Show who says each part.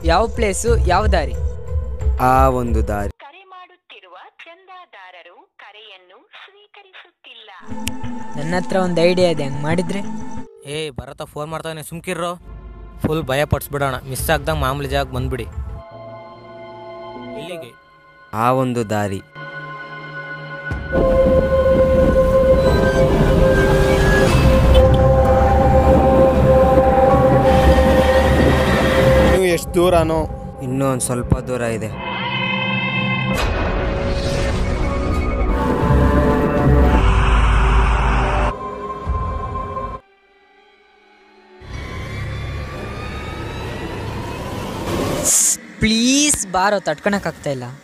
Speaker 1: ಯಾವ ಪ್ಲೇಸು ಯಾವ ದಾರಿ
Speaker 2: ಆ ಒಂದು ದಾರಿ
Speaker 3: ಕರೆ ಮಾಡುತ್ತಿರುವ ಚಂದಾದಾರರು ಕರೆಯನ್ನು ಸ್ವೀಕರಿಸುತ್ತಿಲ್ಲ
Speaker 1: ನನ್ನ ಹತ್ರ ಒಂದು ಐಡಿಯಾ ಇದೆ ಹಂಗೆ ಮಾಡಿದ್ರೆ
Speaker 4: ಏ ಭರತ ಫೋನ್ ಮಾಡ್ತಾನೆ ಸುಮ್ಕಿರ್ರೋ ಫುಲ್ ಭಯ ಪಡಿಸ್ಬಿಡೋಣ ಮಿಸ್ ಆಗ್ದಂಗೆ ಮಾಮೂಲಿ ಜಾಗಕ್ಕೆ ಬಂದ್ಬಿಡಿ ಇಲ್ಲಿಗೆ
Speaker 2: ಆ ಒಂದು ದಾರಿ
Speaker 5: ನೀವು ಎಷ್ಟು ದೂರನೋ
Speaker 2: ಇನ್ನೂ ಒಂದು ಸ್ವಲ್ಪ ದೂರ ಇದೆ
Speaker 1: ಪ್ಲೀಸ್ ಬಾರೋ ತಡ್ಕೊಳಕ್ಕಾಗ್ತಾ ಇಲ್ಲ